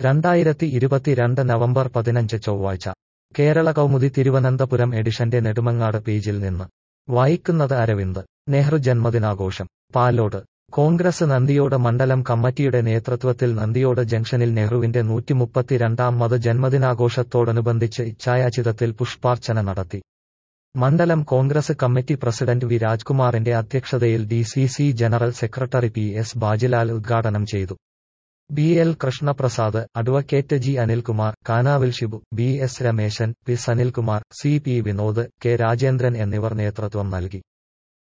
രണ്ടായിരത്തി ഇരുപത്തിരണ്ട് നവംബർ പതിനഞ്ച് ചൊവ്വാഴ്ച കേരള കൗമുദി തിരുവനന്തപുരം എഡിഷന്റെ നെടുമങ്ങാട് പേജിൽ നിന്ന് വായിക്കുന്നത് അരവിന്ദ് നെഹ്റു ജന്മദിനാഘോഷം പാലോട് കോൺഗ്രസ് നന്ദിയോട് മണ്ഡലം കമ്മിറ്റിയുടെ നേതൃത്വത്തിൽ നന്ദിയോട് ജംഗ്ഷനിൽ നെഹ്റുവിന്റെ നൂറ്റിമുപ്പത്തിരണ്ടാമത് ജന്മദിനാഘോഷത്തോടനുബന്ധിച്ച് ഇച്ഛായാചിതത്തിൽ പുഷ്പാർച്ചന നടത്തി മണ്ഡലം കോൺഗ്രസ് കമ്മിറ്റി പ്രസിഡന്റ് വി രാജ്കുമാറിന്റെ അധ്യക്ഷതയിൽ D C C general secretary P S Bajilal ഉദ്ഘാടനം ചെയ്തു B L Krishnaprasad advocate G Anilkumar Kanavil Shibu B S Rameshan P Sanilkumar C P Vinod K Rajendran എന്നിവർ നേതൃത്വം നൽകി